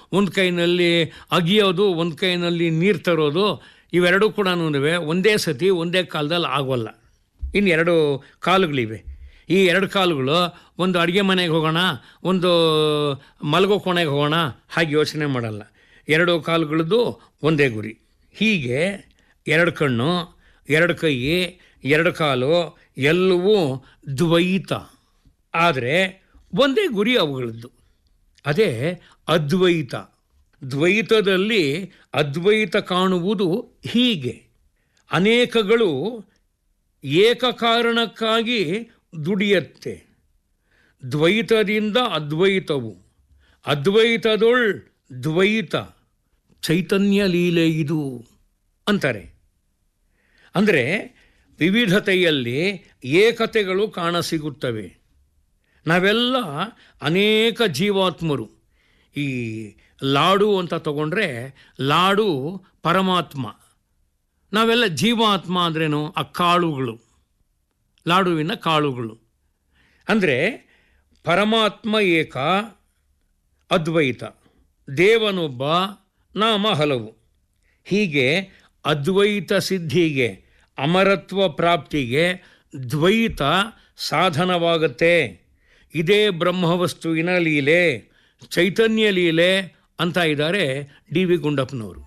ಒಂದು ಕೈನಲ್ಲಿ ಅಗಿಯೋದು ಒಂದು ಕೈನಲ್ಲಿ ನೀರು ತರೋದು ಇವೆರಡೂ ಕೂಡ ಒಂದೇ ಸತಿ ಒಂದೇ ಕಾಲದಲ್ಲಿ ಆಗೋಲ್ಲ ಇನ್ನು ಎರಡು ಕಾಲುಗಳಿವೆ ಈ ಎರಡು ಕಾಲುಗಳು ಒಂದು ಅಡುಗೆ ಮನೆಗೆ ಹೋಗೋಣ ಒಂದು ಮಲಗೋ ಕೋಣೆಗೆ ಹೋಗೋಣ ಹಾಗೆ ಯೋಚನೆ ಮಾಡಲ್ಲ ಎರಡು ಕಾಲುಗಳದ್ದು ಒಂದೇ ಗುರಿ ಹೀಗೆ ಎರಡು ಕಣ್ಣು ಎರಡು ಕೈ ಎರಡು ಕಾಲು ಎಲ್ಲವೂ ದ್ವೈತ ಆದರೆ ಒಂದೇ ಗುರಿ ಅವುಗಳದ್ದು ಅದೇ ಅದ್ವೈತ ದ್ವೈತದಲ್ಲಿ ಅದ್ವೈತ ಕಾಣುವುದು ಹೀಗೆ ಅನೇಕಗಳು ಏಕಕಾರಣಕ್ಕಾಗಿ ದುಡಿಯತ್ತೆ ದ್ವೈತದಿಂದ ಅದ್ವೈತವು ಅದ್ವೈತದೊಳ್ ದ್ವೈತ ಚೈತನ್ಯ ಲೀಲೆ ಇದು ಅಂತಾರೆ ಅಂದರೆ ವಿವಿಧತೆಯಲ್ಲಿ ಏಕತೆಗಳು ಕಾಣಸಿಗುತ್ತವೆ ನಾವೆಲ್ಲ ಅನೇಕ ಜೀವಾತ್ಮರು ಈ ಲಾಡು ಅಂತ ತಗೊಂಡ್ರೆ ಲಾಡು ಪರಮಾತ್ಮ ನಾವೆಲ್ಲ ಜೀವಾತ್ಮ ಅಂದ್ರೇನು ಆ ಕಾಳುಗಳು ಲಾಡುವಿನ ಕಾಳುಗಳು ಅಂದರೆ ಪರಮಾತ್ಮ ಏಕ ಅದ್ವೈತ ದೇವನೊಬ್ಬ ನಾಮ ಹಲವು ಹೀಗೆ ಅದ್ವೈತ ಸಿದ್ಧಿಗೆ ಅಮರತ್ವ ಪ್ರಾಪ್ತಿಗೆ ದ್ವೈತ ಸಾಧನವಾಗುತ್ತೆ ಇದೇ ಬ್ರಹ್ಮವಸ್ತುವಿನ ಲೀಲೆ ಚೈತನ್ಯ ಲೀಲೆ ಅಂತ ಇದ್ದಾರೆ ಡಿ ವಿ ಗುಂಡಪ್ಪನವರು